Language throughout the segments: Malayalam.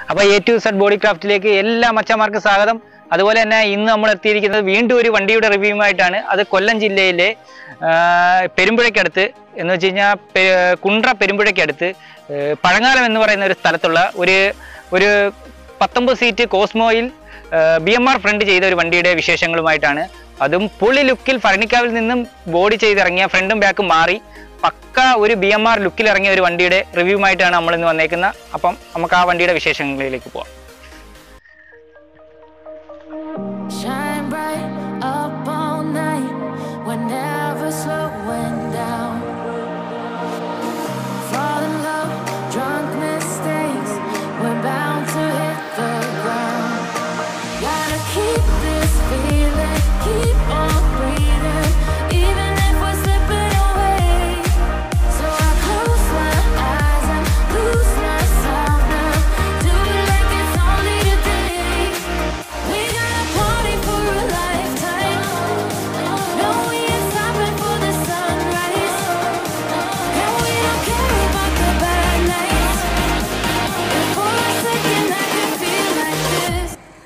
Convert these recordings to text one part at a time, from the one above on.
അപ്പോൾ എ ടു സെഡ് ബോഡി ക്രാഫ്റ്റിലേക്ക് എല്ലാ മച്ചന്മാർക്കും സ്വാഗതം അതുപോലെ തന്നെ ഇന്ന് നമ്മൾ എത്തിയിരിക്കുന്നത് വീണ്ടും ഒരു വണ്ടിയുടെ റിവ്യൂമായിട്ടാണ് അത് കൊല്ലം ജില്ലയിലെ ആ, പെരുമ്പുഴയ്ക്കടുത്ത് എന്ന് വെച്ച് കഴിഞ്ഞാൽ പെ- കുണ്ട്ര പെരുമ്പുഴയ്ക്കടുത്ത് ഏ, പഴങ്ങാലം എന്ന് പറയുന്ന ഒരു സ്ഥലത്തുള്ള ഒരു ഒരു പത്തൊമ്പത് സീറ്റ് കോസ്മോയിൽ ബി എം ആർ ഫ്രണ്ട് ചെയ്ത ഒരു വണ്ടിയുടെ വിശേഷങ്ങളുമായിട്ടാണ് അതും പുള്ളി ലുക്കിൽ ഫർണിക്കാവിൽ നിന്നും ബോഡി ചെയ്തിറങ്ങിയ ഫ്രണ്ടും ബാക്കും മാറി പക്ക ഒരു ബി എം ആർ ലുക്കിൽ ഇറങ്ങിയ ഒരു വണ്ടിയുടെ റിവ്യൂമായിട്ടാണ് നമ്മൾ ഇന്ന് വന്നേക്കുന്നത് അപ്പം നമുക്ക് ആ വണ്ടിയുടെ വിശേഷങ്ങളിലേക്ക് പോവാം Shine bright up all night. We're never slowing down. Fall in love, drunk mistakes. We're bound to hit the ground. Gotta keep this feeling, keep on breathing, even if we're slipping away. So I close my eyes and lose myself now. Do it like it's only today. We got a party for a lifetime. No, we ain't stopping for the sunrise. And we don't care about the bad nights. And for a second, I can feel like this.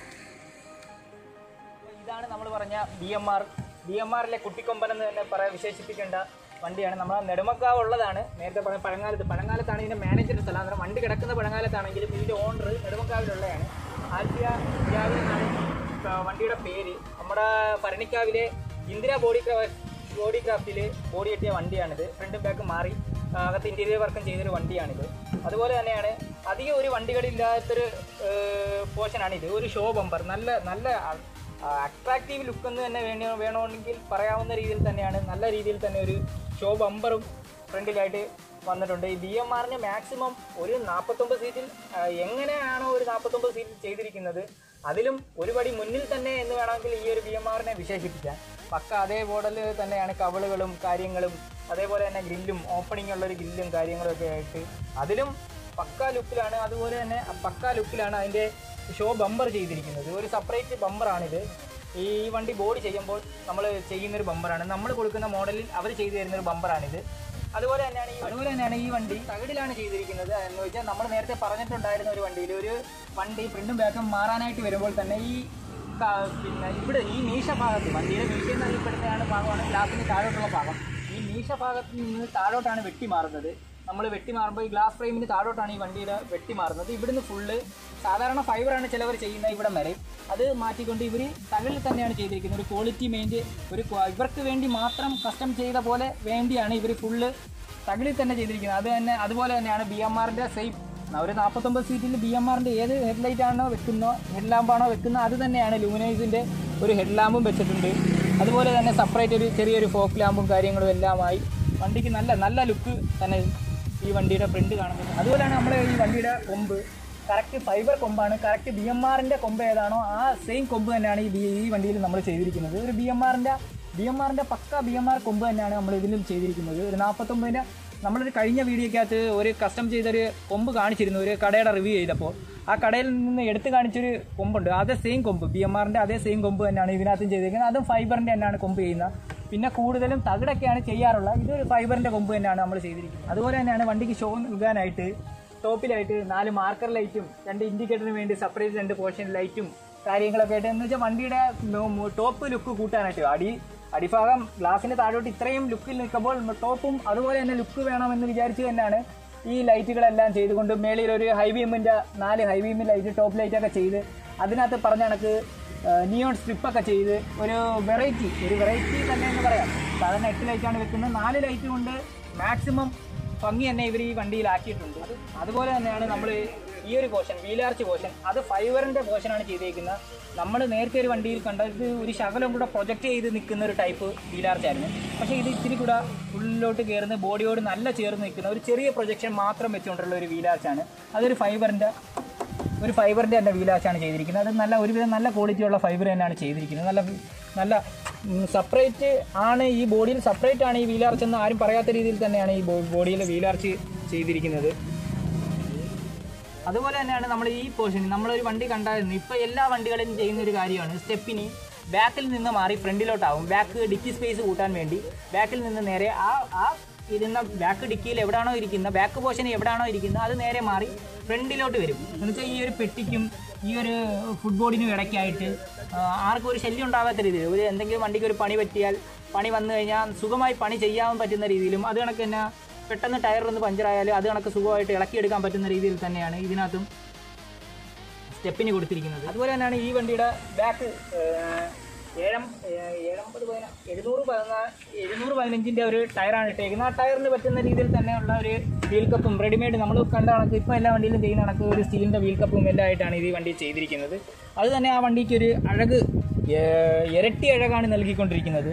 ഇതാണ് നമ്മൾ പറഞ്ഞ B M R B M ആറിലെ കുട്ടിക്കൊമ്പൻ എന്ന് തന്നെ പറയാൻ വിശേഷിപ്പിക്കേണ്ട വണ്ടിയാണ് നമ്മൾ നെടുമക്കാവ് ഉള്ളതാണ് നേരത്തെ പറഞ്ഞ പഴങ്ങാലത്ത് പഴങ്ങാലത്താണ് ഇതിന്റെ മാനേജറിന്റെ സ്ഥലം അന്നേരം വണ്ടി കിടക്കുന്ന പഴങ്ങാലത്താണെങ്കിലും ഇതിന്റെ ഓണർ നെടുമക്കാവിലുള്ളതാണ് ആൽഫിയ ഇജാവ് എന്നാണ് ആ, വണ്ടിയുടെ പേര് നമ്മുടെ ഭരണിക്കാവിലെ ഇന്ദിര ബോഡി ബോഡി ക്രാഫ്റ്റിൽ ബോഡി കെട്ടിയ വണ്ടിയാണിത് ഫ്രണ്ടും ബാക്കും മാറി ആ, അകത്ത് ഇന്റീരിയർ വർക്കും ചെയ്തൊരു വണ്ടിയാണിത് അതുപോലെ തന്നെയാണ് അധികം ഒരു വണ്ടികളില്ലാത്തൊരു പോർഷനാണിത് ഒരു ഷോ ബമ്പർ നല്ല നല്ല അട്രാക്റ്റീവ് ലുക്ക് എന്ന് തന്നെ വേണ വേണമെങ്കിൽ പറയാവുന്ന രീതിയിൽ തന്നെയാണ് നല്ല രീതിയിൽ തന്നെ ഒരു ഷോ ബമ്പറും ഫ്രണ്ടിലായിട്ട് വന്നിട്ടുണ്ട് ഈ ബി എം ആറിന് മാക്സിമം ഒരു നാൽപ്പത്തൊമ്പത് സീറ്റിൽ ആ, എങ്ങനെയാണോ ഒരു നാൽപ്പത്തൊമ്പത് സീറ്റിൽ ചെയ്തിരിക്കുന്നത് അതിലും ഒരു പടി മുന്നിൽ തന്നെ എന്ന് വേണമെങ്കിൽ ഈ ഒരു ബി എം ആറിനെ വിശേഷിപ്പിക്കാം പക്ക അതേ മോഡൽ തന്നെയാണ് കവളുകളും കാര്യങ്ങളും അതേപോലെ തന്നെ ഗ്രില്ലും ഓപ്പണിംഗ് ഉള്ള ഒരു ഗ്രില്ലും കാര്യങ്ങളും ഒക്കെ ആയിട്ട് അതിലും പക്ക ലുക്കിലാണ് അതുപോലെ തന്നെ ആ പക്ക ലുക്കിലാണ് അതിൻ്റെ ഷോ ബമ്പർ ചെയ്തിരിക്കുന്നത് ഒരു സെപ്പറേറ്റ് ബമ്പറാണിത് ഈ വണ്ടി ബോഡി ചെയ്യുമ്പോൾ നമ്മൾ ചെയ്യുന്നൊരു ബമ്പറാണ് നമ്മൾ കൊടുക്കുന്ന മോഡലിൽ അവർ ചെയ്തു തരുന്ന ഒരു ബമ്പറാണിത് അതുപോലെ തന്നെയാണ് ഈ അതുപോലെ തന്നെയാണ് ഈ വണ്ടി തകിടിലാണ് ചെയ്തിരിക്കുന്നത് എന്ന് വെച്ചാൽ നമ്മൾ നേരത്തെ പറഞ്ഞിട്ടുണ്ടായിരുന്ന ഒരു വണ്ടിയിൽ ഒരു വണ്ടി ഫ്രണ്ടും ബാക്കും മാറാനായിട്ട് വരുമ്പോൾ തന്നെ ഈ ക- പിന്നെ ഇവിടെ ഈ മീശ ഭാഗത്ത് വണ്ടിയുടെ മീശ എന്നറിയപ്പെടുന്നതാണ് ഭാഗമാണ് ഗ്ലാസിന് താഴോട്ടുള്ള ഭാഗം ഈ മീശ ഭാഗത്ത് നിന്ന് താഴോട്ടാണ് വെട്ടി മാറുന്നത് നമ്മൾ വെട്ടി മാറുമ്പോൾ ഈ ഗ്ലാസ് ഫ്രെയിമിന് താഴോട്ടാണ് ഈ വണ്ടിയുടെ വെട്ടി മാറുന്നത് ഇവിടുന്ന് ഫുള്ള് സാധാരണ ഫൈബറാണ് ചിലവർ ചെയ്യുന്നത് ഇവിടെ വരെ അത് മാറ്റിക്കൊണ്ട് ഇവർ തകളിൽ തന്നെയാണ് ചെയ്തിരിക്കുന്നത് ഒരു ക്വാളിറ്റി മെയിൻറ്റ് ഒരു ക്വാ- ഇവർക്ക് വേണ്ടി മാത്രം കസ്റ്റം ചെയ്ത പോലെ വേണ്ടിയാണ് ഇവർ ഫുള്ള് തകളിൽ തന്നെ ചെയ്തിരിക്കുന്നത് അത് തന്നെ അതുപോലെ തന്നെയാണ് ബി എം ആറിൻ്റെ സെയിം ഒരു നാൽപ്പത്തൊമ്പത് സീറ്റിൽ ബി എം ആറിൻ്റെ ഏത് ഹെഡ്ലൈറ്റ് ആണോ വെക്കുന്നോ ഹെഡ് ലാമ്പാണോ വെക്കുന്നത് അത് തന്നെയാണ് ലൂമിനൈസിൻ്റെ ഒരു ഹെഡ് ലാമ്പും വെച്ചിട്ടുണ്ട് അതുപോലെ തന്നെ സെപ്പറേറ്റ് ഒരു ചെറിയൊരു ഫോക്ക് ലാമ്പും കാര്യങ്ങളും എല്ലാമായി വണ്ടിക്ക് നല്ല നല്ല ലുക്ക് തന്നെ ഈ വണ്ടിയുടെ ഫ്രണ്ട് കാണുന്നത് അതുപോലെയാണ് നമ്മൾ ഈ വണ്ടിയുടെ കൊമ്പ് കറക്റ്റ് ഫൈബർ കൊമ്പാണ് കറക്റ്റ് ബി എം ആറിൻ്റെ കൊമ്പ് ഏതാണോ ആ സെയിം കൊമ്പ് തന്നെയാണ് ഈ ബി- ഈ വണ്ടിയിൽ നമ്മൾ ചെയ്തിരിക്കുന്നത് ഒരു ബി എം ആറിൻ്റെ ബി എം ആറിൻ്റെ പക്ക ബി എം ആർ കൊമ്പ് തന്നെയാണ് നമ്മൾ ഇതിലും ചെയ്തിരിക്കുന്നത് ഒരു നാൽപ്പത്തൊമ്പതിൻ്റെ നമ്മളൊരു കഴിഞ്ഞ വീഡിയോക്കകത്ത് ഒരു കസ്റ്റം ചെയ്തൊരു കൊമ്പ് കാണിച്ചിരുന്നു ഒരു കടയുടെ റിവ്യൂ ചെയ്തപ്പോൾ ആ കടയിൽ നിന്ന് എടുത്ത് കാണിച്ചൊരു കൊമ്പുണ്ട് അതേ സെയിം കൊമ്പ് ബി എം ആറിൻ്റെ അതേ സെയിം കൊമ്പ് തന്നെയാണ് ഇതിനകത്തും ചെയ്തിരിക്കുന്നത് അതും ഫൈബറിൻ്റെ തന്നെയാണ് കൊമ്പ് ചെയ്യുന്നത് പിന്നെ കൂടുതലും തകിടൊക്കെയാണ് ചെയ്യാറുള്ളത് ഇതൊരു ഫൈബറിൻ്റെ കൊമ്പ് തന്നെയാണ് നമ്മൾ ചെയ്തിരിക്കുന്നത് അതുപോലെ തന്നെയാണ് വണ്ടിക്ക് ഷോ നൽകാനായിട്ട് ടോപ്പിലായിട്ട് നാല് മാർക്കർ ലൈറ്റും രണ്ട് ഇൻഡിക്കേറ്ററിന് വേണ്ടി സെപ്പറേറ്റ് രണ്ട് പോർഷൻ ലൈറ്റും കാര്യങ്ങളൊക്കെ ആയിട്ട് എന്ന് വെച്ചാൽ വണ്ടിയുടെ ടോപ്പ് ലുക്ക് കൂട്ടാനായിട്ട് അടി അടിഭാഗം ഗ്ലാസിന് താഴോട്ട് ഇത്രയും ലുക്കിൽ നിൽക്കുമ്പോൾ ടോപ്പും അതുപോലെ തന്നെ ലുക്ക് വേണമെന്ന് വിചാരിച്ച് തന്നെയാണ് ഈ ലൈറ്റുകളെല്ലാം ചെയ്തുകൊണ്ട് മേളിൽ ഒരു ഹൈ ബീമിൻ്റെ നാല് ഹൈ ബീം ലൈറ്റ് ടോപ്പ് ലൈറ്റൊക്കെ ചെയ്ത് അതിനകത്ത് പറഞ്ഞ കണക്ക് നിയോൺ സ്ട്രിപ്പൊക്കെ ചെയ്ത് ഒരു വെറൈറ്റി ഒരു വെറൈറ്റി തന്നെ എന്ന് പറയാം സാധാരണ എട്ട് ലൈറ്റാണ് വെക്കുന്നത് നാല് ലൈറ്റ് കൊണ്ട് മാക്സിമം ഭംഗി തന്നെ ഇവർ ഈ വണ്ടിയിലാക്കിയിട്ടുണ്ട് അത് അതുപോലെ തന്നെയാണ് നമ്മൾ ഈ ഒരു പോർഷൻ വീലാർച്ച് പോർഷൻ അത് ഫൈബറിൻ്റെ പോർഷനാണ് ചെയ്തേക്കുന്നത് നമ്മൾ നേരത്തെ ഒരു വണ്ടിയിൽ കണ്ടത് ഒരു ശകലം കൂടെ പ്രൊജക്റ്റ് ചെയ്ത് നിൽക്കുന്ന ഒരു ടൈപ്പ് വീലാർച്ചായിരുന്നു പക്ഷേ ഇത് ഇച്ചിരി കൂടെ ഉള്ളിലോട്ട് കയറുന്ന ബോഡിയോട് നല്ല ചേർന്ന് നിൽക്കുന്ന ഒരു ചെറിയ പ്രൊജക്ഷൻ മാത്രം വെച്ചുകൊണ്ടുള്ള ഒരു വീലാർച്ചാണ് അതൊരു ഫൈബറിൻ്റെ ഒരു ഫൈബറിൻ്റെ തന്നെ വീലാച്ചാണ് ചെയ്തിരിക്കുന്നത് അത് നല്ല ഒരുവിധം നല്ല ക്വാളിറ്റിയുള്ള ഫൈബർ തന്നെയാണ് ചെയ്തിരിക്കുന്നത് നല്ല നല്ല സെപ്പറേറ്റ് ആണ് ഈ ബോഡിയിൽ സെപ്പറേറ്റ് ആണ് ഈ വീലാർച്ച് എന്ന് ആരും പറയാത്ത രീതിയിൽ തന്നെയാണ് ഈ ബോഡിയിൽ വീലാർച്ച് ചെയ്തിരിക്കുന്നത് അതുപോലെ തന്നെയാണ് നമ്മൾ ഈ പോർഷൻ നമ്മളൊരു വണ്ടി കണ്ടായിരുന്നു ഇപ്പോൾ എല്ലാ വണ്ടികളും ചെയ്യുന്ന ഒരു കാര്യമാണ് സ്റ്റെപ്പിന് ബാക്കിൽ നിന്ന് മാറി ഫ്രണ്ടിലോട്ടാവും ബാക്ക് ഡിക്കി സ്പേസ് കൂട്ടാൻ വേണ്ടി ബാക്കിൽ നിന്ന് നേരെ ആ ആ ഇരുന്ന ബാക്ക് ഡിക്കിയിൽ എവിടാണോ ഇരിക്കുന്ന ബാക്ക് പോർഷൻ എവിടാണോ ഇരിക്കുന്നത് അത് നേരെ മാറി ഫ്രണ്ടിലോട്ട് വരും എന്ന് വെച്ചാൽ ഈ ഒരു പെട്ടിക്കും ഈ ഒരു ഫുട്ബോളിനും ഇടയ്ക്കായിട്ട് ആ, ആർക്കും ഒരു ശല്യം ഉണ്ടാകാത്ത രീതിയിൽ ഒരു എന്തെങ്കിലും വണ്ടിക്ക് ഒരു പണി പറ്റിയാൽ പണി വന്നു കഴിഞ്ഞാൽ സുഖമായി പണി ചെയ്യാൻ പറ്റുന്ന രീതിയിലും അത് കണക്ക് തന്നെ പെട്ടെന്ന് ടയർ ഒന്ന് പഞ്ചറായാലും അത് കണക്ക് സുഖമായിട്ട് ഇളക്കിയെടുക്കാൻ പറ്റുന്ന രീതിയിൽ തന്നെയാണ് ഇതിനകത്തും സ്റ്റെപ്പിന് കൊടുത്തിരിക്കുന്നത് അതുപോലെ തന്നെയാണ് ഈ വണ്ടിയുടെ ബാക്ക് ഏഴം ഏഹ് ഏഴമ്പത് പതിന എഴുന്നൂറ് പതിനാ എഴുന്നൂറ് പതിനഞ്ചിൻ്റെ ഒരു ടയറാണ് ഇട്ടേക്കുന്നത് ആ ടയറിന് പറ്റുന്ന രീതിയിൽ തന്നെയുള്ള ഒരു വീൽ കപ്പും റെഡിമെയ്ഡ് നമ്മൾ കണ്ട കണക്ക് ഇപ്പോൾ എല്ലാ വണ്ടിയിലും ചെയ്യുന്ന കണക്ക് ഒരു സ്റ്റീലിൻ്റെ വീൽ കപ്പും എല്ലാം ആയിട്ടാണ് ഇത് ഈ വണ്ടി ചെയ്തിരിക്കുന്നത് അത് തന്നെ ആ വണ്ടിക്ക് ഒരു അഴക് ഏഹ് ഇരട്ടി അഴകാണ് നൽകിക്കൊണ്ടിരിക്കുന്നത്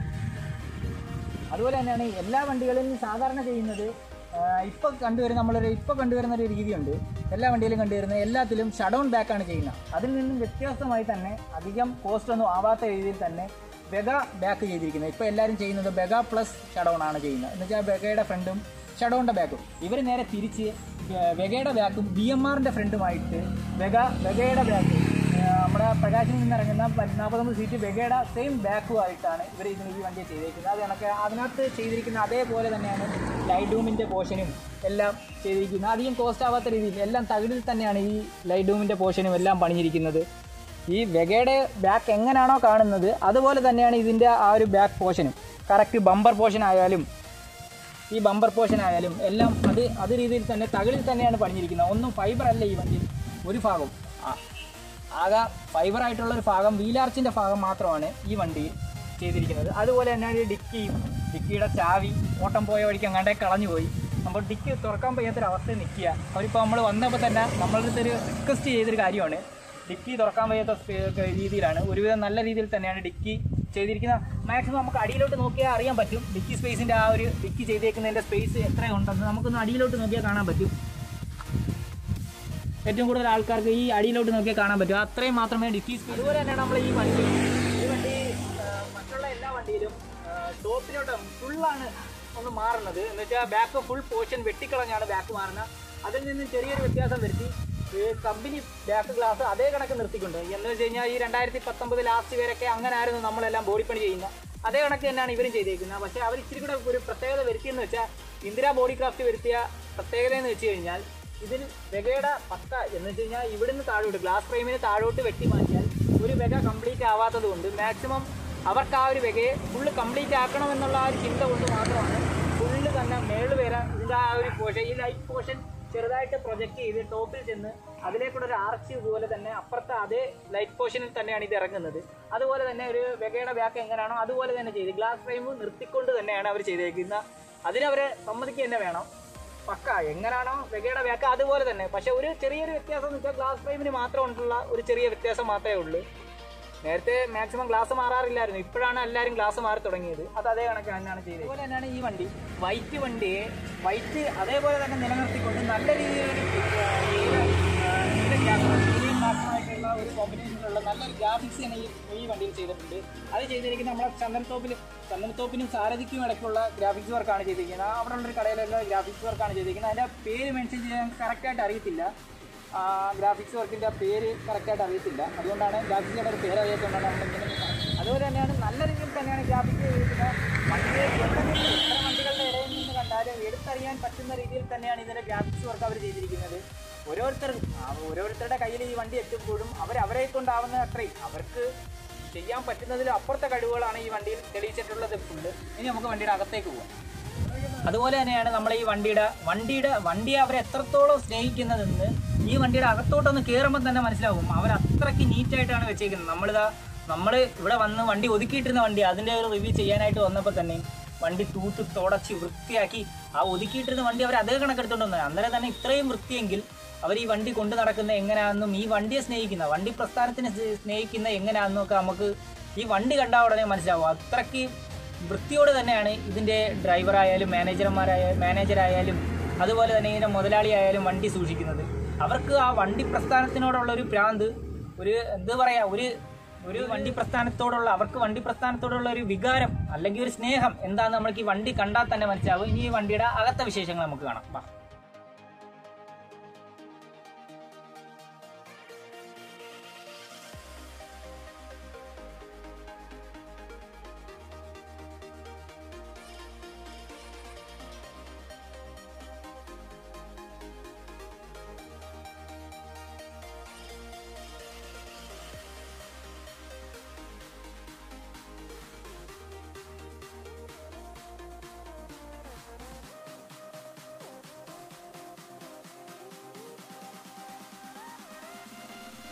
അതുപോലെ തന്നെയാണ് എല്ലാ വണ്ടികളിലും സാധാരണ ചെയ്യുന്നത് ഇപ്പോൾ കണ്ടുവരുന്ന നമ്മളൊരു ഇപ്പോൾ കണ്ടുവരുന്ന ഒരു രീതിയുണ്ട് എല്ലാ വണ്ടിയിലും കണ്ടുവരുന്ന എല്ലാത്തിലും ഷഡൗൺ ബാക്കാണ് ചെയ്യുന്നത് അതിൽ നിന്നും വ്യത്യാസമായി തന്നെ അധികം കോസ്റ്റ് ഒന്നും ആവാത്ത രീതിയിൽ തന്നെ ബെഗ ബാക്ക് ചെയ്തിരിക്കുന്നത് ഇപ്പോൾ എല്ലാവരും ചെയ്യുന്നത് ബെഗ പ്ലസ് ഷഡൗൺ ആണ് ചെയ്യുന്നത് എന്ന് വെച്ചാൽ ബെഗയുടെ ഫ്രണ്ടും ഷഡൗണിൻ്റെ ബാക്കും ഇവർ നേരെ തിരിച്ച് വെഗയുടെ ബാക്കും ബി എം ആറിൻ്റെ ഫ്രണ്ടുമായിട്ട് വെഗ വെഗയുടെ ബാക്ക് നമ്മുടെ പ്രകാശിൽ നിന്ന് ഇറങ്ങുന്ന നാൽപ്പത്തൊമ്പത് സീറ്റ് വെഗയുടെ സെയിം ബാക്കുമായിട്ടാണ് ഇവർ ഇതിന് ഈ വണ്ടി ചെയ്തിരിക്കുന്നത് അത് കണക്ക് അതിനകത്ത് ചെയ്തിരിക്കുന്ന അതേപോലെ തന്നെയാണ് ലൈറ്റ് ഡൂമിൻ്റെ പോർഷനും എല്ലാം ചെയ്തിരിക്കുന്നത് അധികം കോസ്റ്റ് ആവാത്ത രീതിയിൽ എല്ലാം തകിടിൽ തന്നെയാണ് ഈ ലൈറ്റ് ഡൂമിൻ്റെ പോർഷനും എല്ലാം പണിഞ്ഞിരിക്കുന്നത് ഈ വെഗയുടെ ബാക്ക് എങ്ങനെയാണോ കാണുന്നത് അതുപോലെ തന്നെയാണ് ഇതിൻ്റെ ആ ഒരു ബാക്ക് പോർഷനും കറക്റ്റ് ബമ്പർ പോർഷൻ ആയാലും ഈ ബമ്പർ പോർഷൻ ആയാലും എല്ലാം അത് അത് രീതിയിൽ തന്നെ തകിളിൽ തന്നെയാണ് പണിഞ്ഞിരിക്കുന്നത് ഒന്നും ഫൈബർ അല്ല ഈ വണ്ടി ഒരു ഭാഗം ആ- ആകെ ഫൈബർ ആയിട്ടുള്ള ഒരു ഭാഗം വീലാർച്ചിൻ്റെ ഭാഗം മാത്രമാണ് ഈ വണ്ടിയിൽ ചെയ്തിരിക്കുന്നത് അതുപോലെ തന്നെ ഈ ഡിക്കിയും ഡിക്കിയുടെ ചാവി ഓട്ടം പോയ വഴിക്ക് അങ്ങാണ്ടേ കളഞ്ഞു പോയി അപ്പോൾ ഡിക്കി തുറക്കാൻ വയ്യാത്തൊരു അവസ്ഥയിൽ നിൽക്കുക അവരിപ്പോൾ നമ്മൾ വന്നപ്പോൾ തന്നെ നമ്മളുടെ അടുത്ത് ഒരു റിക്വസ്റ്റ് ചെയ്തൊരു കാര്യമാണ് ഡിക്കി തുറക്കാൻ വയ്യാത്ത സ്പേ- രീതിയിലാണ് ഒരുവിധം നല്ല രീതിയിൽ തന്നെയാണ് ഡിക്കി ചെയ്തിരിക്കുന്നത് മാക്സിമം നമുക്ക് അടിയിലോട്ട് നോക്കിയാൽ അറിയാൻ പറ്റും ഡിക്കി സ്പേസിൻ്റെ ആ ഒരു ഡിക്കി ചെയ്തേക്കുന്നതിൻ്റെ സ്പേസ് എത്രയുണ്ടെന്ന് നമുക്കൊന്ന് അടിയിലോട്ട് നോക്കിയാൽ കാണാൻ പറ്റും ഏറ്റവും കൂടുതൽ ആൾക്കാർക്ക് ഈ അടിയിലോട്ട് നോക്കിയാൽ കാണാൻ പറ്റും അത്രയും മാത്രമേ ഡിക്കി സ്പേസ് അതുപോലെ തന്നെയാണ് നമ്മൾ ഈ വണ്ടി ഈ വണ്ടി ആ, മറ്റുള്ള എല്ലാ വണ്ടിയിലും ടോപ്പിലോട്ട് ഫുള്ളാണ് ഒന്ന് മാറുന്നത് എന്ന് വെച്ചാൽ ബാക്ക് ഫുൾ പോർഷൻ വെട്ടിക്കളഞ്ഞാണ് ബാക്ക് മാറുന്നത് അതിൽ നിന്നും ചെറിയൊരു വ്യത്യാസം വരുത്തി ഈ കമ്പനി ബാക്ക് ഗ്ലാസ് അതേ കണക്ക് നിർത്തിക്കൊണ്ട് എന്ന് വെച്ച് കഴിഞ്ഞാൽ ഈ രണ്ടായിരത്തി പത്തൊമ്പത് ലാസ്റ്റ് വരെയൊക്കെ അങ്ങനെ ആയിരുന്നു നമ്മളെല്ലാം ബോഡി പണി ചെയ്യുന്നത് അതേ കണക്ക് തന്നെയാണ് ഇവരും ചെയ്തേക്കുന്നത് പക്ഷേ അവർ ഇച്ചിരി കൂടെ ഒരു പ്രത്യേകത വരുത്തിയെന്ന് വെച്ചാൽ ഇന്ദിരാ ബോഡി ക്രാഫ്റ്റ് വരുത്തിയ പ്രത്യേകത എന്ന് വെച്ച് കഴിഞ്ഞാൽ ഇതിൽ വെഗയുടെ പക്ക എന്ന് വെച്ച് കഴിഞ്ഞാൽ ഇവിടുന്ന് താഴോട്ട് ഗ്ലാസ് ഫ്രെയിമിന് താഴോട്ട് വെട്ടി മാറ്റിയാൽ ഒരു വെഗ കംപ്ലീറ്റ് ആവാത്തത് കൊണ്ട് മാക്സിമം അവർക്ക് ആ ഒരു വെഗയെ ഫുള്ള് കംപ്ലീറ്റ് ആക്കണമെന്നുള്ള ആ ഒരു ചിന്ത കൊണ്ട് മാത്രമാണ് ഫുള്ള് തന്നെ മേളിൽ വരാൻ ഇതിൻ്റെ ആ ഒരു പോർഷൻ ഈ ലൈറ്റ് പോർഷൻ ചെറുതായിട്ട് പ്രൊജക്റ്റ് ചെയ്ത് ടോപ്പിൽ ചെന്ന് അതിലേക്കൂടെ ഒരു ആർച്ച് ഇതുപോലെ തന്നെ അപ്പുറത്തെ അതേ ലൈറ്റ് പോർഷനിൽ തന്നെയാണ് ഇത് ഇറങ്ങുന്നത് അതുപോലെ തന്നെ ഒരു വെഗയുടെ ബാക്ക് എങ്ങനെയാണോ അതുപോലെ തന്നെ ചെയ്ത് ഗ്ലാസ് ഫ്രെയിം നിർത്തിക്കൊണ്ട് തന്നെയാണ് അവർ ചെയ്തേക്കുന്നത് അതിനവരെ സമ്മതിക്കുക തന്നെ വേണം പക്ക എങ്ങനെയാണോ വെഗയുടെ ബാക്ക് അതുപോലെ തന്നെ പക്ഷെ ഒരു ചെറിയൊരു വ്യത്യാസം എന്ന് വെച്ചാൽ ഗ്ലാസ് ഫ്രെയിമിന് മാത്രം ഉള്ള ഒരു ചെറിയ വ്യത്യാസം മാത്രമേ ഉള്ളൂ നേരത്തെ മാക്സിമം ഗ്ലാസ് മാറാറില്ലായിരുന്നു ഇപ്പോഴാണ് എല്ലാവരും ഗ്ലാസ് മാറി തുടങ്ങിയത് അത് അതേ കണക്ക് തന്നെയാണ് ചെയ്തത് അതുപോലെ തന്നെയാണ് ഈ വണ്ടി വൈറ്റ് വണ്ടിയെ വൈറ്റ് അതേപോലെ തന്നെ നിലനിർത്തിക്കൊണ്ട് നല്ല രീതിയിലൊരു ആയിട്ടുള്ള ഒരു കോമ്പിനേഷനിലുള്ള നല്ലൊരു ഗ്രാഫിക്സ് തന്നെ ഈ ഈ വണ്ടിയിൽ ചെയ്തിട്ടുണ്ട് അത് ചെയ്തിരിക്കുന്ന നമ്മളെ ചന്ദനത്തോപ്പിൽ ചന്ദനത്തോപ്പിനും സാരഥിക്കും ഇടയ്ക്കുള്ള ഗ്രാഫിക്സ് വർക്കാണ് ചെയ്തിരിക്കുന്നത് അവിടെ ഉള്ളൊരു കടയിലുള്ള ഗ്രാഫിക്സ് വർക്കാണ് ചെയ്തിരിക്കുന്നത് അതിൻ്റെ പേര് മെൻഷൻ ചെയ്യാൻ കറക്റ്റായിട്ട് അറിയത്തില്ല ഗ്രാഫിക്സ് വർക്കിൻ്റെ പേര് കറക്റ്റായിട്ട് അറിയത്തില്ല അതുകൊണ്ടാണ് ഗ്രാഫിക്സിയുടെ ഒരു പേര് അറിയാത്തതുകൊണ്ടാണ് നമ്മളിങ്ങനെ അതുപോലെ തന്നെയാണ് നല്ല രീതിയിൽ തന്നെയാണ് ഗ്രാഫിക്സ് ചെയ്തിരിക്കുന്നത് വണ്ടി എവിടെയെങ്കിലും എത്ര വണ്ടികളുടെ ഇടയിൽ നിന്ന് കണ്ടാലും എടുത്തറിയാൻ പറ്റുന്ന രീതിയിൽ തന്നെയാണ് ഇതിൻ്റെ ഗ്രാഫിക്സ് വർക്ക് അവർ ചെയ്തിരിക്കുന്നത് ഓരോരുത്തർ ആ, ഓരോരുത്തരുടെ കയ്യിൽ ഈ വണ്ടി എത്തുമ്പോഴും അവർ അവരെ കൊണ്ടാവുന്ന അത്രയും അവർക്ക് ചെയ്യാൻ പറ്റുന്നതിലും അപ്പുറത്തെ കഴിവുകളാണ് ഈ വണ്ടിയിൽ തെളിയിച്ചിട്ടുള്ളത് ഫുള്ള് ഇനി നമുക്ക് വണ്ടിയുടെ അകത്തേക്ക് പോകാം അതുപോലെ തന്നെയാണ് നമ്മൾ ഈ വണ്ടിയുടെ വണ്ടിയുടെ വണ്ടിയെ അവർ എത്രത്തോളം സ്നേഹിക്കുന്നതെന്ന് ഈ വണ്ടിയുടെ അകത്തോട്ടൊന്ന് കയറുമ്പോൾ തന്നെ മനസ്സിലാവും അവർ അത്രയ്ക്ക് നീറ്റായിട്ടാണ് വെച്ചേക്കുന്നത് നമ്മളിതാ നമ്മൾ ഇവിടെ വന്ന് വണ്ടി ഒതുക്കിയിട്ടിരുന്ന വണ്ടി അതിൻ്റെ ഒരു റിവ്യൂ ചെയ്യാനായിട്ട് വന്നപ്പോൾ തന്നെ വണ്ടി തൂത്ത് തുടച്ച് വൃത്തിയാക്കി ആ ഒതുക്കിയിട്ടിരുന്ന വണ്ടി അവർ അതേ കണക്കെടുത്തോണ്ട് വന്നത് അന്നേരം തന്നെ ഇത്രയും വൃത്തിയെങ്കിൽ അവർ ഈ വണ്ടി കൊണ്ടു നടക്കുന്ന എങ്ങനെയാണെന്നും ഈ വണ്ടിയെ സ്നേഹിക്കുന്ന വണ്ടി പ്രസ്ഥാനത്തിനെ സ്നേ- സ്നേഹിക്കുന്ന എങ്ങനെയാണെന്നും ഒക്കെ നമുക്ക് ഈ വണ്ടി കണ്ടാൽ ഉടനെ മനസ്സിലാവും അത്രയ്ക്ക് വൃത്തിയോട് തന്നെയാണ് ഇതിൻ്റെ ഡ്രൈവറായാലും മാനേജർമാരായ മാനേജറായാലും അതുപോലെ തന്നെ ഇതിൻ്റെ മുതലാളിയായാലും വണ്ടി സൂക്ഷിക്കുന്നത് അവർക്ക് ആ വണ്ടി പ്രസ്ഥാനത്തിനോടുള്ള ഒരു ഭ്രാന്ത് ഒരു എന്താ പറയുക ഒരു ഒരു വണ്ടി പ്രസ്ഥാനത്തോടുള്ള അവർക്ക് വണ്ടി പ്രസ്ഥാനത്തോടുള്ള ഒരു വികാരം അല്ലെങ്കിൽ ഒരു സ്നേഹം എന്താണെന്ന് നമ്മൾക്ക് ഈ വണ്ടി കണ്ടാൽ തന്നെ മനസ്സിലാവും ഇനി ഈ വണ്ടിയുടെ അകത്തെ വിശേഷങ്ങൾ നമുക്ക് കാണാം വാ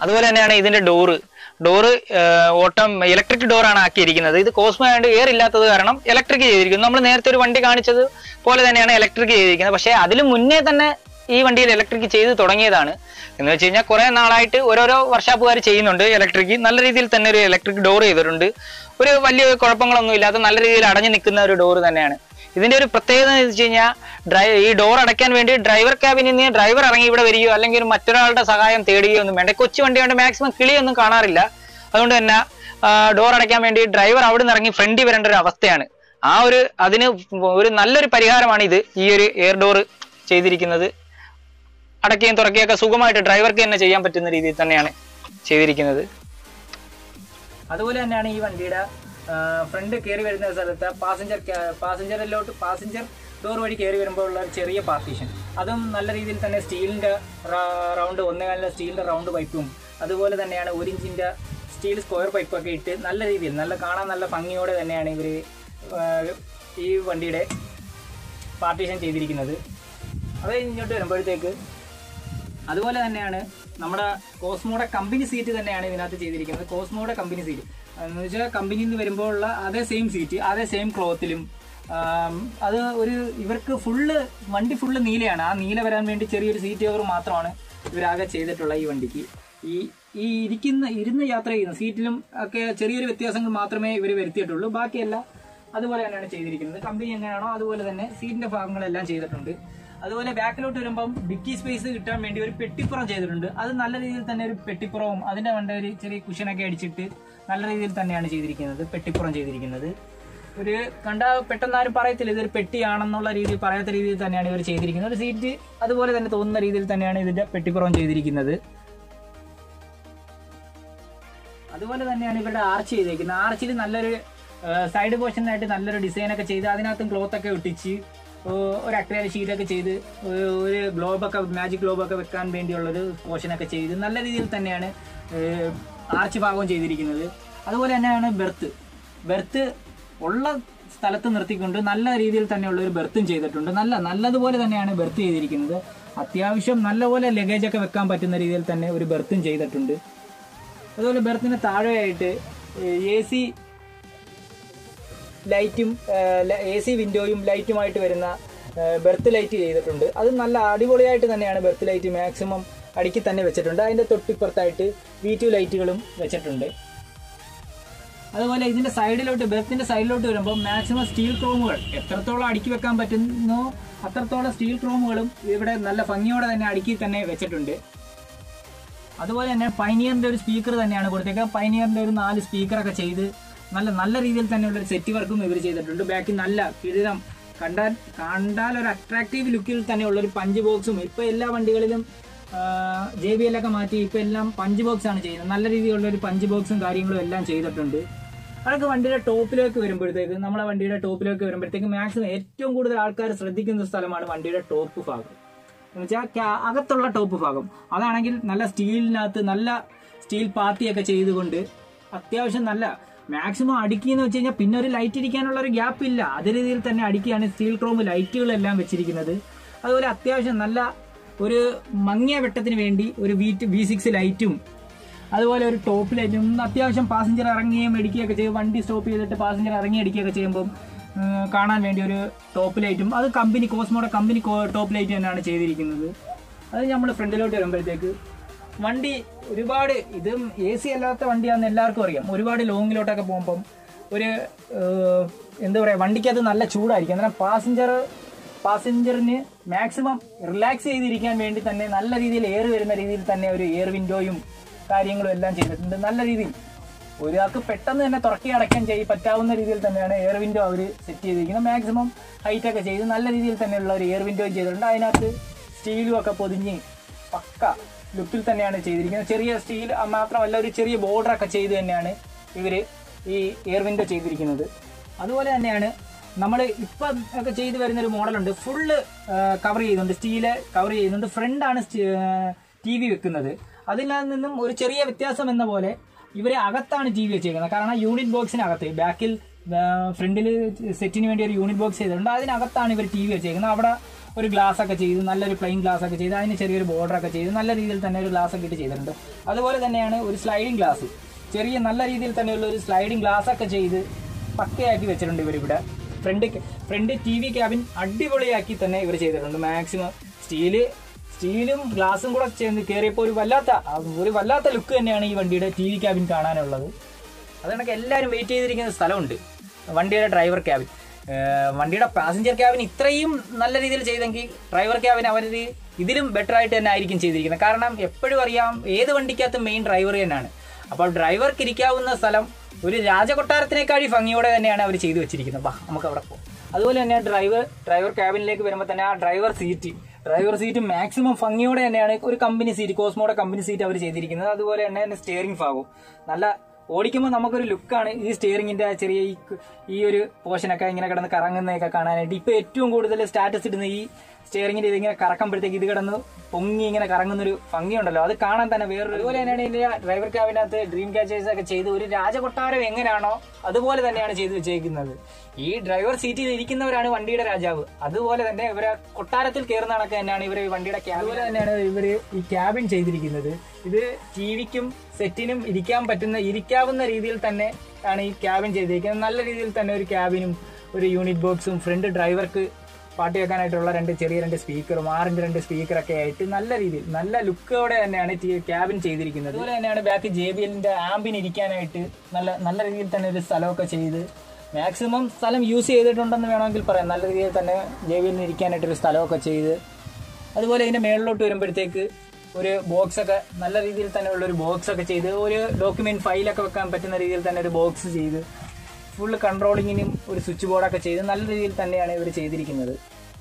അതുപോലെ തന്നെയാണ് ഇതിന്റെ ഡോറ് ഡോറ് ഓട്ടം ഇലക്ട്രിക് ഡോറാണ് ആക്കിയിരിക്കുന്നത് ഇത് കോസ്മോ ആയതുകൊണ്ട് എയർ ഇല്ലാത്തത് കാരണം ഇലക്ട്രിക് ചെയ്തിരിക്കുന്നു നമ്മൾ നേരത്തെ ഒരു വണ്ടി കാണിച്ചത് പോലെ തന്നെയാണ് ഇലക്ട്രിക് ചെയ്തിരിക്കുന്നത് പക്ഷേ അതിന് മുന്നേ തന്നെ ഈ വണ്ടിയിൽ ഇലക്ട്രിക് ചെയ്ത് തുടങ്ങിയതാണ് എന്ന് വെച്ച് കഴിഞ്ഞാൽ കുറെ നാളായിട്ട് ഓരോരോ വർഷാപ്പുകാർ ചെയ്യുന്നുണ്ട് ഇലക്ട്രിക് നല്ല രീതിയിൽ തന്നെ ഒരു ഇലക്ട്രിക് ഡോർ ചെയ്തിട്ടുണ്ട് ഒരു വലിയ കുഴപ്പങ്ങളൊന്നും ഇല്ലാത്ത നല്ല രീതിയിൽ അടഞ്ഞു നിൽക്കുന്ന ഒരു ഡോർ തന്നെയാണ് ഇതിന്റെ ഒരു പ്രത്യേകത എന്ന് വെച്ച് കഴിഞ്ഞാൽ ഡ്രൈ ഈ ഡോർ അടയ്ക്കാൻ വേണ്ടി ഡ്രൈവർ ക്യാബിനിൽ നിന്ന് ഡ്രൈവർ ഇറങ്ങി ഇവിടെ വരികയോ അല്ലെങ്കിൽ മറ്റൊരാളുടെ സഹായം തേടുകയോ ഒന്നും വേണ്ട കൊച്ചു വണ്ടി കൊണ്ട് മാക്സിമം കിളിയൊന്നും കാണാറില്ല അതുകൊണ്ട് തന്നെ ഡോർ അടയ്ക്കാൻ വേണ്ടി ഡ്രൈവർ അവിടെ നിന്ന് ഇറങ്ങി ഫ്രണ്ടിൽ വരേണ്ട ഒരു അവസ്ഥയാണ് ആ ഒരു അതിന് ഒരു നല്ലൊരു പരിഹാരമാണ് ഇത് ഈ ഒരു എയർ ഡോർ ചെയ്തിരിക്കുന്നത് അടയ്ക്കുകയും തുറക്കുകയൊക്കെ സുഖമായിട്ട് ഡ്രൈവർക്ക് തന്നെ ചെയ്യാൻ പറ്റുന്ന രീതിയിൽ തന്നെയാണ് ചെയ്തിരിക്കുന്നത് അതുപോലെ തന്നെയാണ് ഈ വണ്ടിയുടെ ഫ്രണ്ട് കയറി വരുന്ന സ്ഥലത്ത് പാസഞ്ചർ പാസഞ്ചറിലോട്ട് പാസഞ്ചർ ഡോർ വഴി കയറി വരുമ്പോൾ ഉള്ള ഒരു ചെറിയ പാർട്ടീഷൻ അതും നല്ല രീതിയിൽ തന്നെ സ്റ്റീലിന്റെ റൗണ്ട് ഒന്നേകാലിലെ സ്റ്റീലിന്റെ റൗണ്ട് പൈപ്പും അതുപോലെ തന്നെയാണ് ഒരു ഇഞ്ചിന്റെ സ്റ്റീൽ സ്ക്വയർ പൈപ്പൊക്കെ ഇട്ട് നല്ല രീതിയിൽ നല്ല കാണാൻ നല്ല ഭംഗിയോടെ തന്നെയാണ് ഇവർ ഈ വണ്ടിയുടെ പാർട്ടീഷൻ ചെയ്തിരിക്കുന്നത് അത് ഇങ്ങോട്ട് വരുമ്പോഴത്തേക്ക് അതുപോലെ തന്നെയാണ് നമ്മുടെ കോസ്മോയുടെ കമ്പനി സീറ്റ് തന്നെയാണ് ഇതിനകത്ത് ചെയ്തിരിക്കുന്നത് കോസ്മോയുടെ കമ്പനി സീറ്റ് എന്ന് വെച്ചാൽ കമ്പനിയിൽ നിന്ന് വരുമ്പോൾ ഉള്ള അതേ സെയിം സീറ്റ് അതേ സെയിം ക്ലോത്തിലും ആം, അത് ഒരു ഇവർക്ക് ഫുള്ള് വണ്ടി ഫുള്ള് നീലയാണ് ആ നീല വരാൻ വേണ്ടി ചെറിയൊരു സീറ്റ് കവർ മാത്രമാണ് ഇവരാകെ ചെയ്തിട്ടുള്ള ഈ വണ്ടിക്ക് ഈ ഈ ഇരിക്കുന്ന ഇരുന്ന് യാത്ര ചെയ്യുന്ന സീറ്റിലും ഒക്കെ ചെറിയൊരു വ്യത്യാസങ്ങൾ മാത്രമേ ഇവർ വരുത്തിയിട്ടുള്ളൂ ബാക്കിയെല്ലാം അതുപോലെ തന്നെയാണ് ചെയ്തിരിക്കുന്നത് കമ്പനി എങ്ങനെയാണോ അതുപോലെ തന്നെ സീറ്റിന്റെ ഭാഗങ്ങളെല്ലാം ചെയ്തിട്ടുണ്ട് അതുപോലെ ബാക്കിലോട്ട് വരുമ്പം ഡിക്കി സ്പേസ് കിട്ടാൻ വേണ്ടി ഒരു പെട്ടിപ്പുറം ചെയ്തിട്ടുണ്ട് അത് നല്ല രീതിയിൽ തന്നെ ഒരു പെട്ടിപ്പുറവും അതിന്റെ വേണ്ട ഒരു ചെറിയ കുഷനൊക്കെ അടിച്ചിട്ട് നല്ല രീതിയിൽ തന്നെയാണ് ചെയ്തിരിക്കുന്നത് പെട്ടിപ്പുറം ചെയ്തിരിക്കുന്നത് ഒരു കണ്ട പെട്ടെന്ന് ആരും പറയത്തില്ല ഇതൊരു പെട്ടിയാണെന്നുള്ള രീതിയിൽ പറയാത്ത രീതിയിൽ തന്നെയാണ് ഇവർ ചെയ്തിരിക്കുന്നത് ഒരു സീറ്റ് അതുപോലെ തന്നെ തോന്നുന്ന രീതിയിൽ തന്നെയാണ് ഇതിന്റെ പെട്ടിപ്പുറം ചെയ്തിരിക്കുന്നത് അതുപോലെ തന്നെയാണ് ഇവരുടെ ആർച്ച് ചെയ്തേക്കുന്നത് ആർച്ചിൽ നല്ലൊരു സൈഡ് പോർഷനായിട്ട് നല്ലൊരു ഡിസൈൻ ഒക്കെ ചെയ്ത് അതിനകത്തും ക്ലോത്ത് ഒക്കെ ഒട്ടിച്ച് ഏ, ഒരു അക്രേല ഷീറ്റൊക്കെ ചെയ്ത് ഒരു ഒരു ഗ്ലോബൊക്കെ മാജിക് ഗ്ലോബൊക്കെ വെക്കാൻ വേണ്ടിയുള്ളൊരു പോർഷനൊക്കെ ചെയ്ത് നല്ല രീതിയിൽ തന്നെയാണ് ആർച്ച് ഭാഗവും ചെയ്തിരിക്കുന്നത് അതുപോലെ തന്നെയാണ് ബെർത്ത് ബെർത്ത് ഉള്ള സ്ഥലത്ത് നിർത്തിക്കൊണ്ട് നല്ല രീതിയിൽ തന്നെയുള്ള ഒരു ബെർത്തും ചെയ്തിട്ടുണ്ട് നല്ല നല്ലതുപോലെ തന്നെയാണ് ബെർത്ത് ചെയ്തിരിക്കുന്നത് അത്യാവശ്യം നല്ലപോലെ ലഗേജ് ഒക്കെ വെക്കാൻ പറ്റുന്ന രീതിയിൽ തന്നെ ഒരു ബെർത്തും ചെയ്തിട്ടുണ്ട് അതുപോലെ ബെർത്തിന് താഴെയായിട്ട് എ സി ലൈറ്റും എ സി വിൻഡോയും ലൈറ്റുമായിട്ട് വരുന്ന ബെർത്ത് ലൈറ്റ് ചെയ്തിട്ടുണ്ട് അത് നല്ല അടിപൊളിയായിട്ട് തന്നെയാണ് ബെർത്ത് ലൈറ്റ് മാക്സിമം അടുക്കി തന്നെ വെച്ചിട്ടുണ്ട് അതിൻ്റെ തൊട്ടിപ്പുറത്തായിട്ട് വി ടു ലൈറ്റുകളും വെച്ചിട്ടുണ്ട് അതുപോലെ ഇതിന്റെ സൈഡിലോട്ട് ബെർത്തിന്റെ സൈഡിലോട്ട് വരുമ്പോൾ മാക്സിമം സ്റ്റീൽ ക്രോമുകൾ എത്രത്തോളം അടുക്കി വെക്കാൻ പറ്റുന്നോ അത്രത്തോളം സ്റ്റീൽ ക്രോമുകളും ഇവിടെ നല്ല ഭംഗിയോടെ തന്നെ അടുക്കി തന്നെ വെച്ചിട്ടുണ്ട് അതുപോലെ തന്നെ പൈനിയറിന്റെ ഒരു സ്പീക്കർ തന്നെയാണ് കൊടുത്തേക്കുക പൈനിയറിന്റെ ഒരു നാല് സ്പീക്കറൊക്കെ ചെയ്ത് നല്ല നല്ല രീതിയിൽ തന്നെയുള്ള ഒരു സെറ്റ് വർക്കും ഇവർ ചെയ്തിട്ടുണ്ട് ബാക്കിൽ നല്ല കിടിലം കണ്ടാൽ കണ്ടാൽ ഒരു അട്രാക്റ്റീവ് ലുക്കിൽ തന്നെയുള്ള ഒരു പഞ്ച് ബോക്സും ഇപ്പൊ എല്ലാ വണ്ടികളിലും ജെ ബി എല്ലൊക്കെ മാറ്റി ഇപ്പൊ എല്ലാം പഞ്ച് ബോക്സ് ആണ് ചെയ്യുന്നത് നല്ല രീതിയിലുള്ള ഒരു പഞ്ച് ബോക്സും കാര്യങ്ങളും എല്ലാം ചെയ്തിട്ടുണ്ട് അതൊക്കെ വണ്ടിയുടെ ടോപ്പിലേക്ക് വരുമ്പോഴത്തേക്ക് നമ്മളെ വണ്ടിയുടെ ടോപ്പിലേക്ക് വരുമ്പോഴത്തേക്ക് മാക്സിമം ഏറ്റവും കൂടുതൽ ആൾക്കാർ ശ്രദ്ധിക്കുന്ന സ്ഥലമാണ് വണ്ടിയുടെ ടോപ്പ് ഭാഗം എന്ന് വെച്ചാൽ ക്യാ- അകത്തുള്ള ടോപ്പ് ഭാഗം അതാണെങ്കിൽ നല്ല സ്റ്റീലിനകത്ത് നല്ല സ്റ്റീൽ പാത്തിയൊക്കെ ചെയ്തുകൊണ്ട് അത്യാവശ്യം നല്ല മാക്സിമം അടുക്കി എന്ന് വെച്ച് കഴിഞ്ഞാൽ പിന്നെ ഒരു ലൈറ്റ് ഇരിക്കാനുള്ള ഒരു ഗ്യാപ്പ് ഇല്ല അതേ രീതിയിൽ തന്നെ അടുക്കിയാണ് സ്റ്റീൽ ക്രോം ലൈറ്റുകളെല്ലാം വെച്ചിരിക്കുന്നത് അതുപോലെ അത്യാവശ്യം നല്ല ഒരു മങ്ങിയ വെട്ടത്തിന് വേണ്ടി ഒരു വി വി സിക്സ് ലൈറ്റും അതുപോലെ ഒരു ടോപ്പ് ലൈറ്റും അത്യാവശ്യം പാസഞ്ചർ ഇറങ്ങുകയും ഇടിക്കുകയൊക്കെ ചെയ്യും വണ്ടി സ്റ്റോപ്പ് ചെയ്തിട്ട് പാസഞ്ചർ ഇറങ്ങി അടിക്കുകയൊക്കെ ചെയ്യുമ്പോൾ ഉം, കാണാൻ വേണ്ടി ഒരു ടോപ്പ് ലൈറ്റും അത് കമ്പനി കോസ്മോയുടെ കമ്പനി ടോപ്പ് ലൈറ്റ് തന്നെയാണ് ചെയ്തിരിക്കുന്നത് അത് നമ്മൾ ഫ്രണ്ടിലോട്ട് വരുമ്പോഴത്തേക്ക് വണ്ടി ഒരുപാട് ഇതും എ സി അല്ലാത്ത വണ്ടിയാണെന്ന് എല്ലാവർക്കും അറിയാം ഒരുപാട് ലോങ്ങിലോട്ടൊക്കെ പോകുമ്പം ഒരു ഏഹ്, എന്താ പറയുക വണ്ടിക്കകത്ത് നല്ല ചൂടായിരിക്കും അന്നേരം പാസഞ്ചർ പാസഞ്ചറിന് മാക്സിമം റിലാക്സ് ചെയ്തിരിക്കാൻ വേണ്ടി തന്നെ നല്ല രീതിയിൽ എയർ വരുന്ന രീതിയിൽ തന്നെ ഒരു എയർ വിൻഡോയും കാര്യങ്ങളും എല്ലാം ചെയ്തിട്ടുണ്ട് നല്ല രീതിയിൽ ഒരാൾക്ക് പെട്ടെന്ന് തന്നെ തുറക്കി അടയ്ക്കാൻ ചെയ്യും പറ്റാവുന്ന രീതിയിൽ തന്നെയാണ് എയർ വിൻഡോ അവർ സെറ്റ് ചെയ്തിരിക്കുന്നത് മാക്സിമം ഹൈറ്റ് ഒക്കെ ചെയ്ത് നല്ല രീതിയിൽ തന്നെയുള്ള ഒരു എയർ വിൻഡോയും ചെയ്തിട്ടുണ്ട് അതിനകത്ത് സ്റ്റീലും ഒക്കെ പൊതിഞ്ഞ് പക്ക ലുക്കിൽ തന്നെയാണ് ചെയ്തിരിക്കുന്നത് ചെറിയ സ്റ്റീൽ മാത്രമല്ല ഒരു ചെറിയ ബോർഡർ ഒക്കെ ചെയ്ത് തന്നെയാണ് ഇവർ ഈ എയർ വിൻഡോ ചെയ്തിരിക്കുന്നത് അതുപോലെ തന്നെയാണ് നമ്മൾ ഇപ്പം ഒക്കെ ചെയ്തു വരുന്ന ഒരു മോഡലുണ്ട് ഫുള്ള് കവർ ചെയ്യുന്നുണ്ട് സ്റ്റീല് കവർ ചെയ്യുന്നുണ്ട് ഫ്രണ്ടാണ് ടി വി വെക്കുന്നത് അതിൽ നിന്നും ഒരു ചെറിയ വ്യത്യാസം എന്ന പോലെ ഇവരെ അകത്താണ് ടി വി വെച്ചേക്കുന്നത് കാരണം യൂണിറ്റ് ബോക്സിനകത്ത് ബാക്കിൽ ഫ്രണ്ടിൽ സെറ്റിന് വേണ്ടി ഒരു യൂണിറ്റ് ബോക്സ് ചെയ്തിട്ടുണ്ട് അതിനകത്താണ് ഇവർ ടി വി വെച്ചേക്കുന്നത് അവിടെ ഒരു ഗ്ലാസ് ഒക്കെ ചെയ്ത് നല്ലൊരു പ്ലെയിൻ ഗ്ലാസ് ഒക്കെ ചെയ്ത് അതിന് ചെറിയൊരു ബോർഡർ ഒക്കെ ചെയ്ത് നല്ല രീതിയിൽ തന്നെ ഒരു ഗ്ലാസ് ഒക്കെ ഇട്ട് ചെയ്തിട്ടുണ്ട് അതുപോലെ തന്നെയാണ് ഒരു സ്ലൈഡിംഗ് ഗ്ലാസ് ചെറിയ നല്ല രീതിയിൽ തന്നെയുള്ള ഒരു സ്ലൈഡിംഗ് ഗ്ലാസ് ഒക്കെ ചെയ്ത് പക്കയാക്കി വെച്ചിട്ടുണ്ട് ഇവരിവിടെ front front T V cabin അടിപൊളിയാക്കി തന്നെ ഇവർ ചെയ്തിട്ടുണ്ട് മാക്സിമം സ്റ്റീല് സ്റ്റീലും ഗ്ലാസും കൂടെ ചേർന്ന് കയറിയപ്പോൾ ഒരു വല്ലാത്ത ആ ഒരു വല്ലാത്ത ലുക്ക് തന്നെയാണ് ഈ വണ്ടിയുടെ ടി വി ക്യാബിൻ കാണാനുള്ളത് അതുകൊണ്ടൊക്കെ എല്ലാവരും വെയിറ്റ് ചെയ്തിരിക്കുന്ന സ്ഥലമുണ്ട് വണ്ടിയുടെ ഡ്രൈവർ ക്യാബിൻ ഏഹ് വണ്ടിയുടെ പാസഞ്ചർ ക്യാബിൻ ഇത്രയും നല്ല രീതിയിൽ ചെയ്തെങ്കിൽ ഡ്രൈവർ ക്യാബിൻ അവർ ഇതിലും ബെറ്റർ ആയിട്ട് തന്നെ ആയിരിക്കും ചെയ്തിരിക്കുന്നത് കാരണം എപ്പോഴും അറിയാം ഏത് വണ്ടിക്കകത്തും മെയിൻ ഡ്രൈവർ തന്നെയാണ് അപ്പോൾ ഡ്രൈവർക്ക് ഇരിക്കാവുന്ന സ്ഥലം ഒരു രാജകൊട്ടാരത്തിനേക്കാൾ ഭംഗിയോടെ തന്നെയാണ് അവർ ചെയ്തു വെച്ചിരിക്കുന്നത് ബാ നമുക്ക് അവിടെ പോകാം അതുപോലെ തന്നെ ഡ്രൈവർ ഡ്രൈവർ ക്യാബിനിലേക്ക് വരുമ്പോൾ തന്നെ ആ driver seat driver seat maximum ഭംഗിയോടെ തന്നെയാണ് ഒരു കമ്പനി സീറ്റ് കോസ്മോയുടെ കമ്പനി സീറ്റ് അവർ ചെയ്തിരിക്കുന്നത് അതുപോലെ തന്നെ സ്റ്റിയറിംഗ് ഭാഗവും നല്ല ഓടിക്കുമ്പോൾ നമുക്കൊരു ലുക്കാണ് ഈ സ്റ്റിയറിംഗിന്റെ ചെറിയ ഈ ഈ ഒരു പോർഷനൊക്കെ ഇങ്ങനെ കിടന്ന് കറങ്ങുന്നതൊക്കെ കാണാനായിട്ട് ഇപ്പൊ ഏറ്റവും കൂടുതൽ സ്റ്റാറ്റസ് ഇടുന്ന ഈ സ്റ്റിയറിംഗിന്റെ ഇതിങ്ങനെ കറക്കുമ്പോഴത്തേക്ക് ഇത് കിടന്ന് പൊങ്ങി ഇങ്ങനെ കറങ്ങുന്ന ഒരു ഭംഗിയുണ്ടല്ലോ അത് കാണാൻ തന്നെ വേറൊരു അതുപോലെ തന്നെയാണ് ഇതിന്റെ ഡ്രൈവർ ക്യാബിനകത്ത് ഡ്രീം കാച്ചേഴ്സ് ഒക്കെ ചെയ്ത് ഒരു രാജകൊട്ടാരം എങ്ങനെയാണോ അതുപോലെ തന്നെയാണ് ചെയ്തു വെച്ചേക്കുന്നത് ഈ ഡ്രൈവർ സീറ്റിൽ ഇരിക്കുന്നവരാണ് വണ്ടിയുടെ രാജാവ് അതുപോലെ തന്നെ ഇവരെ കൊട്ടാരത്തിൽ കയറുന്ന കണക്ക് തന്നെയാണ് ഇവർ വണ്ടിയുടെ ക്യാബിൻ അതുപോലെ തന്നെയാണ് ഇവര് ഈ ക്യാബിൻ ചെയ്തിരിക്കുന്നത് ഇത് ടി വിക്കും സെറ്റിനും ഇരിക്കാൻ പറ്റുന്ന ഇരിക്കാവുന്ന രീതിയിൽ തന്നെ ആണ് ഈ ക്യാബിൻ ചെയ്തിരിക്കുന്നത് നല്ല രീതിയിൽ തന്നെ ഒരു ക്യാബിനും ഒരു യൂണിറ്റ് ബോക്സും ഫ്രണ്ട് ഡ്രൈവർക്ക് പാട്ട് കേൾക്കാനായിട്ടുള്ള രണ്ട് ചെറിയ രണ്ട് സ്പീക്കറും ആറിന്റെ രണ്ട് സ്പീക്കറൊക്കെ ആയിട്ട് നല്ല രീതിയിൽ നല്ല ലുക്കോടെ തന്നെയാണ് ക്യാബിൻ ചെയ്തിരിക്കുന്നത് അതുപോലെ തന്നെയാണ് ബാക്ക് ജെ ബി എല്ലിന്റെ ആംബിന് ഇരിക്കാനായിട്ട് നല്ല നല്ല രീതിയിൽ തന്നെ ഒരു സ്ഥലമൊക്കെ ചെയ്ത് മാക്സിമം സ്ഥലം യൂസ് ചെയ്തിട്ടുണ്ടെന്ന് വേണമെങ്കിൽ പറയാം നല്ല രീതിയിൽ തന്നെ ജെ ബി എല്ലിന് ഇരിക്കാനായിട്ടൊരു സ്ഥലമൊക്കെ ചെയ്ത് അതുപോലെ ഇതിന്റെ മേളിലോട്ട് വരുമ്പോഴത്തേക്ക് ഒരു ബോക്സ് ഒക്കെ നല്ല രീതിയിൽ തന്നെ ഉള്ള ഒരു ബോക്സ് ഒക്കെ ചെയ്ത് ഒരു ഡോക്യുമെന്റ് ഫയലൊക്കെ വെക്കാൻ പറ്റുന്ന രീതിയിൽ തന്നെ ഒരു ബോക്സ് ചെയ്ത് ഫുള്ള് കൺട്രോളിങ്ങിനും ഒരു സ്വിച്ച് ബോർഡൊക്കെ ചെയ്ത് നല്ല രീതിയിൽ തന്നെയാണ് ഇവർ ചെയ്തിരിക്കുന്നത്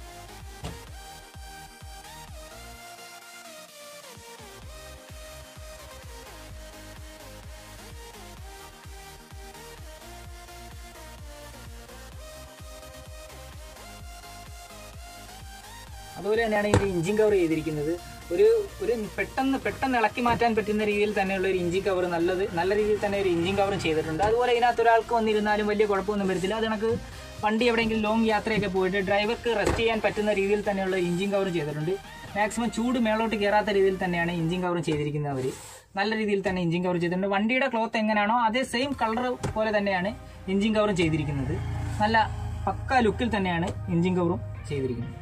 അതുപോലെ തന്നെയാണ് ഇതിന്റെ ഇഞ്ചിൻ കവർ ചെയ്തിരിക്കുന്നത് ഒരു ഒരു പെട്ടെന്ന് പെട്ടെന്ന് ഇളക്കി മാറ്റാൻ പറ്റുന്ന രീതിയിൽ തന്നെയുള്ള ഒരു ഇഞ്ചിൻ കവർ നല്ലത് നല്ല രീതിയിൽ തന്നെ ഒരു ഇഞ്ചിൻ കവറും ചെയ്തിട്ടുണ്ട് അതുപോലെ ഇതിനകത്ത് ഒരാൾക്ക് വന്നിരുന്നാലും വലിയ കുഴപ്പമൊന്നും വരത്തില്ല അത് കണക്ക് വണ്ടി എവിടെയെങ്കിലും ലോങ് യാത്രയൊക്കെ പോയിട്ട് ഡ്രൈവർക്ക് റെസ്റ്റ് ചെയ്യാൻ പറ്റുന്ന രീതിയിൽ തന്നെയുള്ള ഇഞ്ചിൻ കവർ ചെയ്തിട്ടുണ്ട് മാക്സിമം ചൂട് മേളോട്ട് കയറാത്ത രീതിയിൽ തന്നെയാണ് ഇഞ്ചിൻ കവർ ചെയ്തിരിക്കുന്നത് അവർ നല്ല രീതിയിൽ തന്നെ ഇഞ്ചിൻ കവർ ചെയ്തിട്ടുണ്ട് വണ്ടിയുടെ ക്ലോത്ത് എങ്ങനെയാണോ അതേ സെയിം കളർ പോലെ തന്നെയാണ് ഇഞ്ചിൻ കവറും ചെയ്തിരിക്കുന്നത് നല്ല പക്ക ലുക്കിൽ തന്നെയാണ് ഇഞ്ചിൻ കവറും ചെയ്തിരിക്കുന്നത്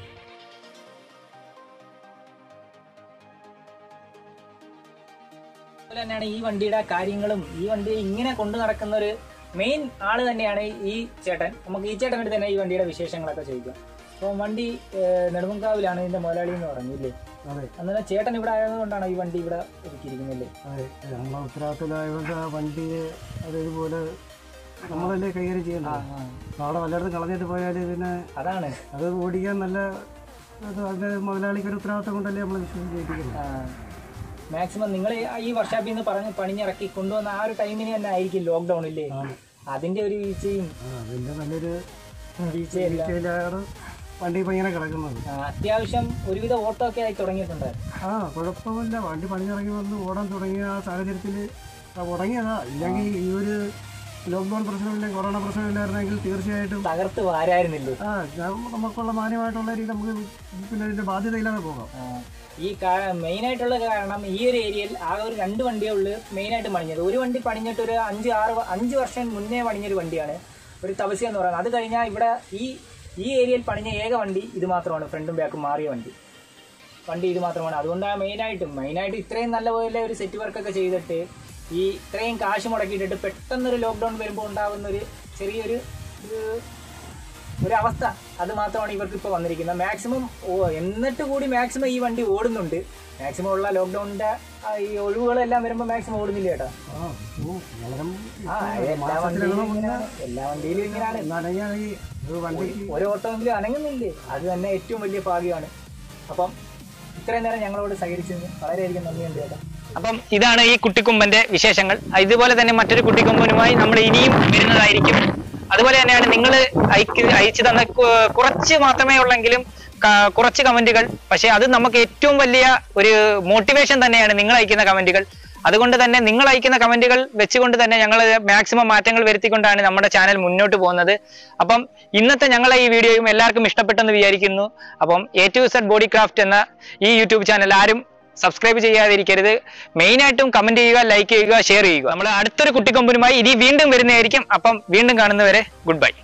അതുപോലെ തന്നെയാണ് ഈ വണ്ടിയുടെ കാര്യങ്ങളും ഈ വണ്ടി ഇങ്ങനെ കൊണ്ടു നടക്കുന്ന ഒരു മെയിൻ ആള് തന്നെയാണ് ഈ ചേട്ടൻ നമുക്ക് ഈ ചേട്ടൻ്റെ അടുത്ത് തന്നെ ഈ വണ്ടിയുടെ വിശേഷങ്ങളൊക്കെ ചോദിക്കാം അപ്പോൾ വണ്ടി ഏഹ്, നെടുമങ്കാവിലാണ് ഇതിന്റെ മുതലാളി എന്ന് പറഞ്ഞില്ലേ അതെ അന്നേരം ചേട്ടൻ ഇവിടെ ആയതുകൊണ്ടാണ് ഈ വണ്ടി ഇവിടെ ഒരുക്കിയിരിക്കുന്നില്ലേ അതെ നമ്മളെ ഉത്തരവാദിത്തമായതുകൊണ്ട് ആ വണ്ടി അത് ഇതുപോലെ നമ്മളല്ലേ കൈകാര്യം ആ, ചെയ്യേണ്ടത് ആ. നാളെ വല്ലയിടത്തും കളഞ്ഞിട്ട് പോയാൽ പിന്നെ അതാണ് അത് ഓടിക്കാൻ നല്ല അത് അതിന്റെ മുതലാളിക്ക് ഒരു ഉത്തരവാദിത്തം കൊണ്ടല്ലേ നമ്മൾ വിശ്വസിച്ചിരിക്കുന്നത് മാക്സിമം നിങ്ങൾ ഈ വർഷാപ്പിൽ നിന്ന് പറഞ്ഞ് പണിഞ്ഞിറക്കി കൊണ്ടുവന്ന ആ ഒരു ടൈമിന് തന്നെ ആയിരിക്കും ലോക്ക്ഡൌണില്ലേ അതിന്റെ ഒരു വീഴ്ചയും ആ അതിന്റെ നല്ലൊരു വീഴ്ചയല്ല വീഴ്ചയിലാണ് വണ്ടി ഇപ്പം ഇങ്ങനെ കിടക്കുന്നത് ആ, അത്യാവശ്യം ഒരുവിധ ഓട്ടോ ഒക്കെ ആയി തുടങ്ങിയിട്ടുണ്ട് ആ കുഴപ്പമില്ല വണ്ടി പണിഞ്ഞിറങ്ങി വന്ന് ഓടാൻ തുടങ്ങിയ ആ സാഹചര്യത്തിൽ തുടങ്ങിയതാ ഇല്ലെങ്കിൽ ഈ ഒരു ലോക്ക്ഡൗൺ പ്രശ്നമില്ല കൊറോണ പ്രശ്നമില്ലായിരുന്നെങ്കിൽ തീർച്ചയായിട്ടും തകർത്ത് വാരായിരുന്നില്ലേ ആ ഞാൻ നമുക്കുള്ള മാന്യമായിട്ടുള്ള രീതി നമുക്ക് പിന്നെ ഇതിന്റെ ബാധ്യതയില്ലാതെ പോകാം ആ, ഈ മെയിൻ ആയിട്ടുള്ള കാരണം ഈ ഒരു ഏരിയയിൽ ആകെ ഒരു രണ്ട് വണ്ടിയേ ഉള്ളൂ മെയിൻ ആയിട്ട് പണിഞ്ഞത് ഒരു വണ്ടി പണിഞ്ഞിട്ട് ഒരു അഞ്ച് ആറ് വ- അഞ്ച് വർഷം മുന്നേ പണിഞ്ഞൊരു വണ്ടിയാണ് ഒരു തപസ്യ എന്ന് പറയുന്നത് അത് കഴിഞ്ഞാൽ ഇവിടെ ഈ ഈ ഏരിയയിൽ പണിഞ്ഞ ഏക വണ്ടി ഇത് മാത്രമാണ് ഫ്രണ്ടും ബാക്കും മാറിയ വണ്ടി വണ്ടി ഇത് മാത്രമാണ് അതുകൊണ്ടാണ് മെയിനായിട്ടും മെയിനായിട്ട് ഇത്രയും നല്ല പോലെ ഒരു സെറ്റ് വർക്കൊക്കെ ചെയ്തിട്ട് ഈ ഇത്രയും കാശ് മുടക്കിയിട്ടിട്ട് പെട്ടെന്നൊരു ലോക്ക്ഡൗൺ വരുമ്പോൾ ഉണ്ടാകുന്ന ഒരു ചെറിയൊരു ഒരു ഒരു അവസ്ഥ അത് മാത്രമാണ് ഇവർക്ക് ഇപ്പോൾ വന്നിരിക്കുന്നത് മാക്സിമം എന്നിട്ട് കൂടി മാക്സിമം ഈ വണ്ടി ഓടുന്നുണ്ട് മാക്സിമം ഉള്ള ലോക്ക്ഡൌണിന്റെ ഈ ഒഴിവുകളെല്ലാം വരുമ്പോൾ മാക്സിമം ഓടുന്നില്ല കേട്ടോ ആ ഓ, വളരെ ആ എല്ലാ വണ്ടിയിലും ഇങ്ങനെയാണ് എല്ലാ വണ്ടിയിലും ഇങ്ങനെയാണ് നനഞ്ഞാൽ ഈ ഒരു വണ്ടിക്ക് ഒരു ഓട്ടോമെങ്കിലും അനങ്ങുന്നില്ലേ അത് തന്നെ ഏറ്റവും വലിയ ഭാഗ്യമാണ് അപ്പം ഇത്രയും നേരം ഞങ്ങളോട് സഹകരിച്ചതിന് വളരെയധികം നന്ദിയുണ്ട് കേട്ടോ അപ്പം ഇതാണ് ഈ കുട്ടിക്കൊമ്പന്റെ വിശേഷങ്ങൾ ഇതുപോലെ തന്നെ മറ്റൊരു കുട്ടിക്കൊമ്പനുമായി നമ്മൾ ഇനിയും വരുന്നതായിരിക്കും അതുപോലെ തന്നെയാണ് നിങ്ങൾ അയച്ചു തന്ന കു- കുറച്ച് മാത്രമേ ഉള്ളെങ്കിലും ക- കുറച്ച് കമന്റുകൾ പക്ഷെ അത് നമുക്ക് ഏറ്റവും വലിയ ഒരു മോട്ടിവേഷൻ തന്നെയാണ് നിങ്ങൾ അയക്കുന്ന കമന്റുകൾ അതുകൊണ്ട് തന്നെ നിങ്ങൾ അയക്കുന്ന കമന്റുകൾ വെച്ചുകൊണ്ട് തന്നെ ഞങ്ങൾ മാക്സിമം മാറ്റങ്ങൾ വരുത്തിക്കൊണ്ടാണ് നമ്മുടെ ചാനൽ മുന്നോട്ട് പോകുന്നത് അപ്പം ഇന്നത്തെ ഞങ്ങളെ ഈ വീഡിയോയും എല്ലാവർക്കും ഇഷ്ടപ്പെട്ടെന്ന് വിചാരിക്കുന്നു അപ്പം A to Z body craft എന്ന ഈ യൂട്യൂബ് ചാനൽ ആരും സബ്സ്ക്രൈബ് ചെയ്യാതിരിക്കരുത് മെയിൻ ആയിട്ടും കമന്റ് ചെയ്യുക ലൈക്ക് ചെയ്യുക ഷെയർ ചെയ്യുക നമ്മൾ അടുത്തൊരു കുട്ടിക്കൊമ്പനുമായി ഇനി വീണ്ടും വരുന്നതായിരിക്കും അപ്പം വീണ്ടും കാണുന്നവരെ ഗുഡ് ബൈ